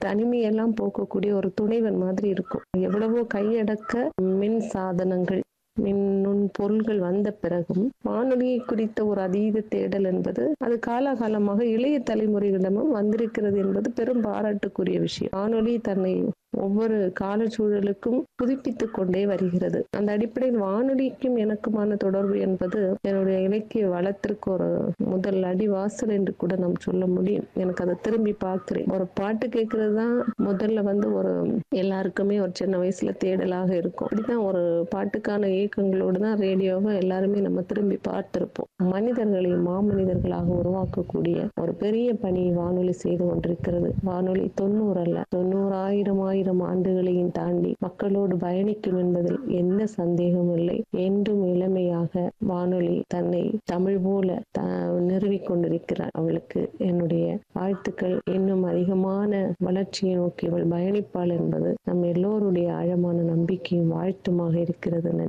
தனிமையெல்லாம் போக்கக்கூடிய ஒரு துணைவன் மாதிரி இருக்கும் எவ்வளவோ கையடக்க மின் சாதனங்கள் மின்னுண் பொருள்கள் வந்த பிறகும் வானொலியை குறித்த ஒரு அதீத தேடல் என்பது அது காலாகாலமாக இளைய தலைமுறைகளிடமும் வந்திருக்கிறது என்பது பெரும் பாராட்டுக்குரிய விஷயம் வானொலி தன்னை ஒவ்வொரு காலச்சூழலுக்கும் புதுப்பித்துக் கொண்டே வருகிறது அந்த அடிப்படையில் வானொலிக்கும் எனக்குமான தொடர்பு என்பது என்னுடைய இலக்கிய வளத்திற்கு ஒரு முதல் அடிவாசல் என்று கூட நாம் சொல்ல முடியும் எனக்கு அதை திரும்பி பார்க்கிறேன் ஒரு பாட்டு கேட்கறது தான் முதல்ல வந்து ஒரு எல்லாருக்குமே ஒரு சின்ன வயசுல தேடலாக இருக்கும் அப்படிதான் ஒரு பாட்டுக்கான இயக்கங்களோடு தான் ரேடியோவை எல்லாருமே நம்ம திரும்பி பார்த்திருப்போம் மனிதர்களை மாமனிதர்களாக உருவாக்கக்கூடிய ஒரு பெரிய பணி வானொலி செய்து கொண்டிருக்கிறது வானொலி தொண்ணூறு அல்ல தொண்ணூறாயிரம் ஆயிரம் ஆண்டுகளையும் தாண்டி மக்களோடு பயணிக்கும் என்பதில் எந்த சந்தேகமும் இல்லை என்றும் இளமையாக வானொலி தன்னை தமிழ் போல த நிறுவிக் கொண்டிருக்கிறார் அவளுக்கு என்னுடைய வாழ்த்துக்கள் இன்னும் அதிகமான வளர்ச்சியை நோக்கி அவள் பயணிப்பாள் என்பது நம் எல்லோருடைய ஆழமான நம்பிக்கையும் வாழ்த்துமாக இருக்கிறது நன்றி